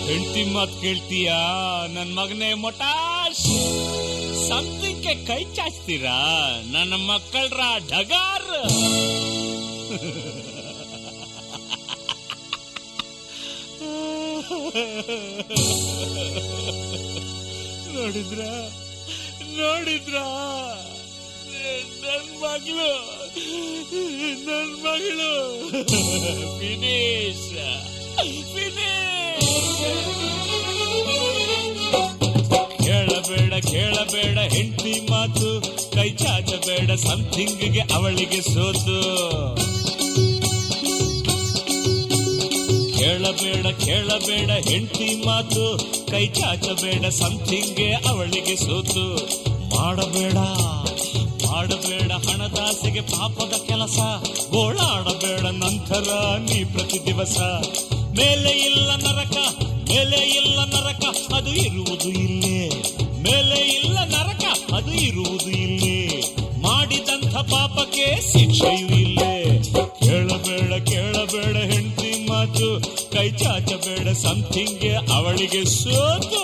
ಹೆಂಡತಿ ಮಾತ್ ಕೇಳ್ತೀಯಾ ನನ್ ಮಗನೇ ಮೊಟಾಶ್ ಸಮಥಿಂಗ್ಗೆ ಕೈ ಚಾಚ್ತೀರಾ ನನ್ನ ಮಕ್ಕಳ್ರ ಢಗಾರ್ ನೋಡಿದ್ರ ನೋಡಿದ್ರ ನನ್ ಮಗಳು ನನ್ ಮಗಳು ಫಿನಿಶ್ ಕೇಳಬೇಡ ಕೇಳಬೇಡ ಹೆಂಡತಿ ಮಾತು ಕೈ ಚಾಚಬೇಡ ಸಮಥಿಂಗ್ಗೆ ಅವಳಿಗೆ ಸೋತು ಕೇಳಬೇಡ ಕೇಳಬೇಡ ಹೆಂಡತಿ ಮಾತು ಕೈ ಚಾಚಬೇಡ ಸಮಥಿಂಗ್ಗೆ ಅವಳಿಗೆ ಸೋತು ಮಾಡಬೇಡ ಮಾಡಬೇಡ ಹಣದಾಸೆಗೆ ಪಾಪದ ಕೆಲಸ ಗೋಳಾಡಬೇಡ ನಂತರ ನೀ ಪ್ರತಿ ದಿವಸ ಮೇಲೆ ಇಲ್ಲ ನರಕ ಮೇಲೆ ಇಲ್ಲ ನರಕ ಅದು ಇರುವುದು ಇಲ್ಲೇ ಮೇಲೆ ಇಲ್ಲ ನರಕ ಅದು ಇರುವುದು ಇಲ್ಲೇ ಮಾಡಿದಂಥ ಪಾಪಕ್ಕೆ ಶಿಕ್ಷೆಯೂ ಇಲ್ಲೇ ಕೇಳಬೇಡ ಕೇಳಬೇಡ ಹೆಂಡತಿ ಮಾತು ಕೈ ಚಾಚಬೇಡ ಸಮಥಿಂಗ್ಗೆ ಅವಳಿಗೆ ಸೋತು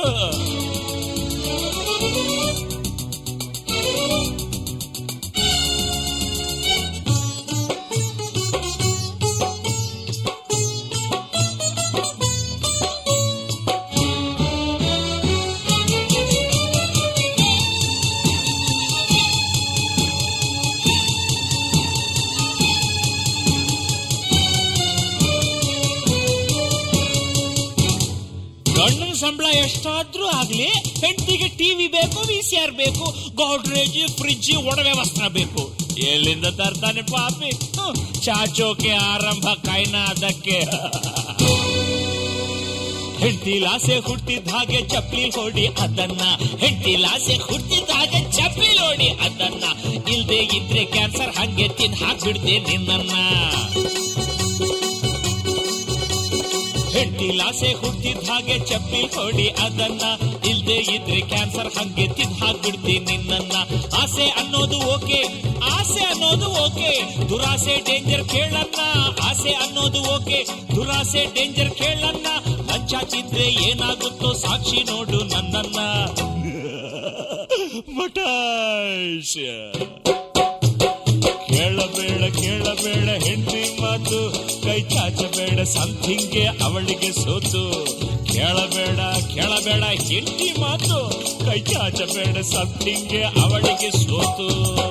ಗಂಡನ ಸಂಬಳ ಎಷ್ಟಾದ್ರೂ ಆಗ್ಲಿ ಹೆಂಡತಿಗೆ ಟಿವಿ ಬೇಕು ವಿ ಸಿ ಆರ್ ಬೇಕು ಗೋಡ್ರೇಜ್ ಫ್ರಿಡ್ಜ್ ಒಡವೆ ವಸ್ತ್ರ ಬೇಕು ಎಲ್ಲಿಂದ ತರ್ತಾನೆ ಪಾಪಿ ಹ್ಮ್, ಚಾಚೋಕೆ ಆರಂಭ ಕೈನ ಅದಕ್ಕೆ ಹೆಂಡತಿ ಲಾಸೆ ಹುಟ್ಟಿದ ಹಾಗೆ ಚಪ್ಪಲಿ ಹೊಡಿ ಅದನ್ನ ಹೆಂಡತಿ ಲಾಸೆ ಹುಟ್ಟಿದ ಹಾಗೆ ಚಪ್ಪಲಿ ಹೊಡಿ ಅದನ್ನ ಇಲ್ದೆ ಇದ್ರೆ ಕ್ಯಾನ್ಸರ್ ಹಂಗೆ ತಿನ್ ಹಾಕ್ಬಿಡ್ತೆ ನಿನ್ನನ್ನ ಹೆಂಡತಿ ಲಾಸೆ ಹುಟ್ಟಿದ ಹಾಗೆ ಚಪ್ಪಲಿ ಹೊಡಿ ಅದನ್ನ ಇಲ್ದೆ ಇದ್ರೆ ಕ್ಯಾನ್ಸರ್ ಹಂಗೆ ತಿಂದ್ ಹಾಕ್ಬಿಡ್ತೀನಿ ನಿನ್ನನ್ನ ಆಸೆ ಅನ್ನೋದು ಓಕೆ ಆಸೆ ಅನ್ನೋದು ಓಕೆ ದುರಾಸೆ ಡೇಂಜರ್ ಕೇಳನ್ನ ಆಸೆ ಅನ್ನೋದು ಓಕೆ ದುರಾಸೆ ಡೇಂಜರ್ ಕೇಳನ್ನ ಲಂಚ ತಿಂದ್ರೆ ಏನಾಗುತ್ತೋ ಸಾಕ್ಷಿ ನೋಡು ನನ್ನನ್ನ ಮಟಾಶ್ ಕೇಳಬೇಡ ಕೇಳಬೇಡ ಹೆಂಡತಿ ಮಾತು ಕೈ ಚಾಚಬೇಡ ಸಮಥಿಂಗ್ಗೆ ಅವಳಿಗೆ ಸೋತು ಕೇಳಬೇಡ ಕೇಳಬೇಡ ಹೆಂಡತಿ ಮಾತು ಕೈ ಚಾಚಬೇಡ ಸಮಥಿಂಗ್ಗೆ ಅವಳಿಗೆ ಸೋತು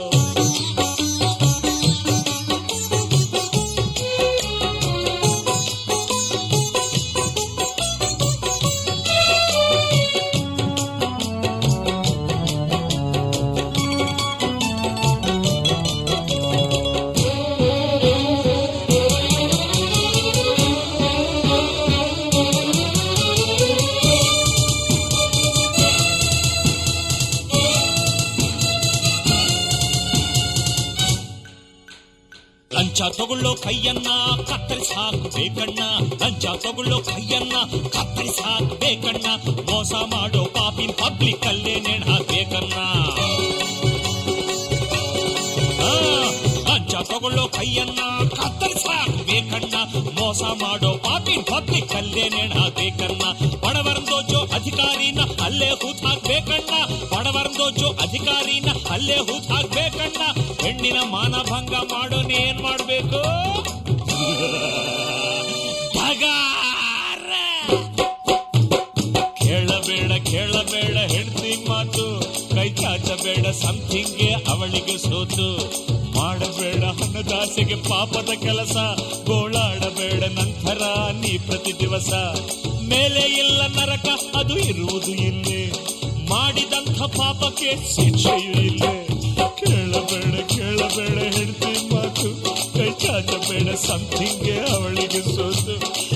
ಲಂಚ ತಗೊಳ್ಳೋ ಕೈಯನ್ನ ಕತ್ತರಿಸಿ ಹಾಕ್ಬೇಕಣ್ಣ ಲಂಚ ತಗೊಳ್ಳೋ ಕೈಯನ್ನ ಕತ್ತರಿಸಿ ಹಾಕ್ಬೇಕಣ್ಣ ಮೋಸ ಮಾಡೋ ಪಾಪಿನ್ ಪಬ್ಲಿಕ್ ಅಲ್ಲೇ ನೇಣ್ ಹಾಕ್ಬೇಕಣ್ಣ ಆ, ಲಂಚ ತಗೊಳ್ಳೋ ಕೈಯನ್ನ ಕತ್ತರಿಸಿ ಹಾಕ್ಬೇಕಣ್ಣ ಮೋಸ ಮಾಡೋ ಪಾಪಿನ್ ಪಬ್ಲಿಕ್ ಅಲ್ಲೇ ನೇಣ್ ಹಾಕ್ಬೇಕಣ್ಣ ಬಡವರಂದೋಜೋ ಅಧಿಕಾರಿನ ಅಲ್ಲೇ ಹೂತ್ ಹಾಕ್ಬೇಕಣ್ಣ ಬಡವರಂದೋಜೋ ಅಧಿಕಾರಿನ ಅಲ್ಲೇ ಹೂತ್ ಹಾಕ್ಬೇಕಣ್ಣ ಹೆಣ್ಣಿನ ಮಾನಭಂಗ ಮಾಡೋನ್ ಏನ್ ಮಾಡ್ಬೇಕು ಢಗಾರ! ಕೇಳಬೇಡ ಕೇಳಬೇಡ ಹೆಂಡತಿ ಮಾತು ಕೈ ಚಾಚಬೇಡ ಸಮಥಿಂಗ್ಗೆ ಅವಳಿಗೆ ಸೋತು ಮಾಡಬೇಡ ಹಣದಾಸೆಗೆ ಪಾಪದ ಕೆಲಸ ಗೋಳಾಡಬೇಡ ನಂತರ ನೀ ಪ್ರತಿ ದಿವಸ ಮೇಲೆ ಇಲ್ಲ ನರಕ ಅದು ಇರುವುದು ಇಲ್ಲೇ ಮಾಡಿದಂಥ ಪಾಪಕ್ಕೆ ಶಿಕ್ಷೆಯೂ ಇಲ್ಲೇ ಕೇಳಬೇಡ ಕೇಳಬೇಡ ಹೆಂಡತಿ ಮಾತು ಕೈ ಚಾಚಬೇಡ ಸಮಥಿಂಗ್ಗೆ ಅವಳಿಗೆ ಸೋತು